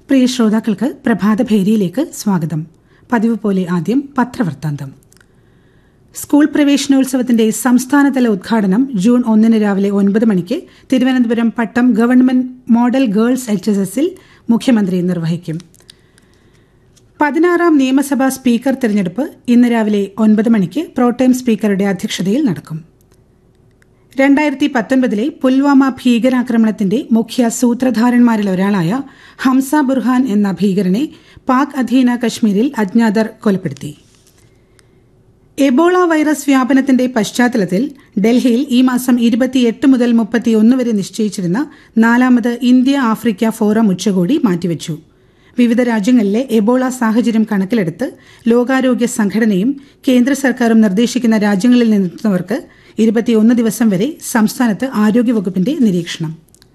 പ്രിയ ശ്രോതാക്കൾക്ക് പ്രഭാതഭേരിയിലേക്ക് സ്വാഗതം പതിവ് പോലെ ആദ്യം പത്രവൃത്താന്തം സ്കൂൾ പ്രവേശനോത്സവത്തിന്റെ സംസ്ഥാനതല ഉദ്ഘാടനം ജൂൺ ഒന്നിന് രാവിലെ ഒൻപത് മണിക്ക് Thiruvananthapuram Pattom government model girls H S എസിൽ മുഖ്യമന്ത്രി നിർവഹിക്കും പതിനാറാം നിയമസഭാ സ്പീക്കർ തിരഞ്ഞെടുപ്പ് ഇന്ന് രാവിലെ ഒൻപത് മണിക്ക് പ്രോട്ടേം സ്പീക്കറുടെ അധ്യക്ഷതയിൽ നടക്കും രണ്ടായിരത്തി പത്തൊൻപതിലെ പുൽവാമ ഭീകരാക്രമണത്തിന്റെ മുഖ്യ സൂത്രധാരന്മാരിൽ ഒരാളായ ഹംസ ബുർഹാൻ എന്ന ഭീകരനെ പാക് അധീന കശ്മീരിൽ അജ്ഞാതർ കൊലപ്പെടുത്തി എബോള വൈറസ് വ്യാപനത്തിന്റെ പശ്ചാത്തലത്തിൽ ഡൽഹിയിൽ ഈ മാസം ഇരുപത്തിയെട്ട് മുതൽ മുപ്പത്തിയൊന്ന് വരെ നിശ്ചയിച്ചിരുന്ന നാലാമത് ഇന്ത്യ ആഫ്രിക്ക ഫോറം ഉച്ചകോടി മാറ്റിവച്ചു വിവിധ രാജ്യങ്ങളിലെ എബോള സാഹചര്യം കണക്കിലെടുത്ത് ലോകാരോഗ്യ സംഘടനയും കേന്ദ്ര സർക്കാരും നിർദ്ദേശിക്കുന്ന രാജ്യങ്ങളിൽ നിന്നെത്തുന്നവർക്ക് ഇരുപത്തിയൊന്ന് ദിവസം വരെ സംസ്ഥാനത്ത് ആരോഗ്യവകുപ്പിന്റെ നിരീക്ഷണം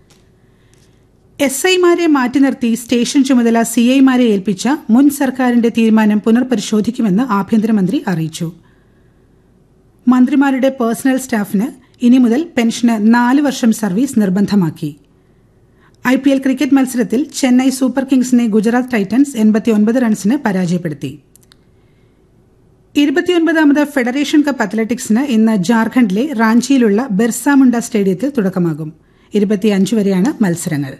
എസ് ഐമാരെ മാറ്റി നിർത്തി സ്റ്റേഷൻ ചുമതല സി ഐമാരെ ഏൽപ്പിച്ച മുൻ സർക്കാരിന്റെ തീരുമാനം പുനർപരിശോധിക്കുമെന്ന് ആഭ്യന്തരമന്ത്രി അറിയിച്ചു മന്ത്രിമാരുടെ പേഴ്സണൽ സ്റ്റാഫിന് ഇനി മുതൽ പെൻഷന് നാല് വർഷം സർവീസ് നിർബന്ധമാക്കി ഐ പി എൽ ക്രിക്കറ്റ് മത്സരത്തിൽ ചെന്നൈ സൂപ്പർ കിങ്സിനെ ഗുജറാത്ത് ടൈറ്റൻസ് എൺപത്തിയൊൻപത് റൺസിന് പരാജയപ്പെടുത്തി ഇരുപത്തിയൊൻപതാമത് ഫെഡറേഷൻ കപ്പ് അത്ലറ്റിക്സിന് ഇന്ന് ജാർഖണ്ഡിലെ റാഞ്ചിയിലുള്ള ബിർസ മുണ്ട സ്റ്റേഡിയത്തിൽ തുടക്കമാകും ഇരുപത്തിയഞ്ച് വരെയാണ് മത്സരങ്ങൾ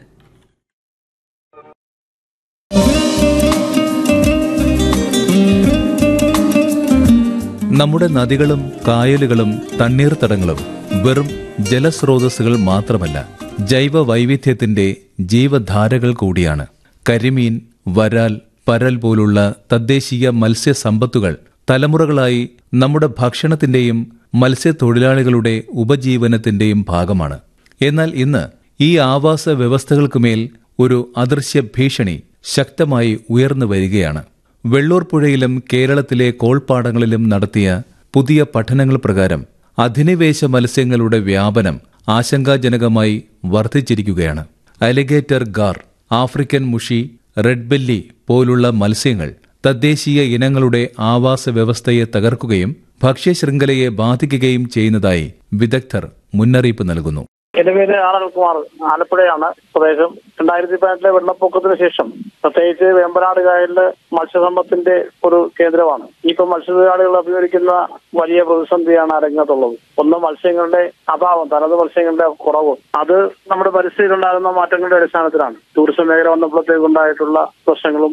നമ്മുടെ നദികളും കായലുകളും തണ്ണീർത്തടങ്ങളും വെറും ജലസ്രോതസ്സുകൾ മാത്രമല്ല ജൈവ വൈവിധ്യത്തിന്റെ ജീവധാരകൾ കൂടിയാണ് കരിമീൻ വരാൽ പരൽ പോലുള്ള തദ്ദേശീയ മത്സ്യസമ്പത്തുകൾ തലമുറകളായി നമ്മുടെ ഭക്ഷണത്തിന്റെയും മത്സ്യത്തൊഴിലാളികളുടെ ഉപജീവനത്തിന്റെയും ഭാഗമാണ് എന്നാൽ ഇന്ന് ഈ ആവാസ വ്യവസ്ഥകൾക്കുമേൽ ഒരു അദൃശ്യ ഭീഷണി ശക്തമായി ഉയർന്നു വരികയാണ് വെള്ളൂർ പുഴയിലും കേരളത്തിലെ കോൾപ്പാടങ്ങളിലും നടത്തിയ പുതിയ പഠനങ്ങൾ പ്രകാരം അധിനിവേശ മത്സ്യങ്ങളുടെ വ്യാപനം ആശങ്കാജനകമായി വർദ്ധിച്ചിരിക്കുകയാണ് അലിഗേറ്റർ ഗാർ ആഫ്രിക്കൻ മുഷി റെഡ് ബെല്ലി പോലുള്ള മത്സ്യങ്ങൾ തദ്ദേശീയ ഇനങ്ങളുടെ ആവാസ വ്യവസ്ഥയെ തകർക്കുകയും ഭക്ഷ്യശൃംഖലയെ ബാധിക്കുകയും ചെയ്യുന്നതായി വിദഗ്ധർ മുന്നറിയിപ്പ് നൽകുന്നു എന്റെ പേര് ആനൽകുമാർ ആലപ്പുഴയാണ് സ്വദേശം രണ്ടായിരത്തി പതിനെട്ടിലെ വെള്ളപ്പൊക്കത്തിന് ശേഷം പ്രത്യേകിച്ച് വേമ്പനാട് കായലില് മത്സ്യസമ്പത്തിന്റെ ഒരു കേന്ദ്രമാണ് ഇപ്പൊ മത്സ്യത്തൊഴിലാളികൾ അഭിമുഖിക്കുന്ന വലിയ പ്രതിസന്ധിയാണ് അരങ്ങത്തുള്ളത് ഒന്ന് മത്സ്യങ്ങളുടെ അഭാവം തനത് മത്സ്യങ്ങളുടെ കുറവ് അത് നമ്മുടെ പരിസ്ഥിതിയിലുണ്ടാകുന്ന മാറ്റങ്ങളുടെ അടിസ്ഥാനത്തിലാണ് ടൂറിസം മേഖല വന്നപ്പോഴത്തേക്കുണ്ടായിട്ടുള്ള പ്രശ്നങ്ങളും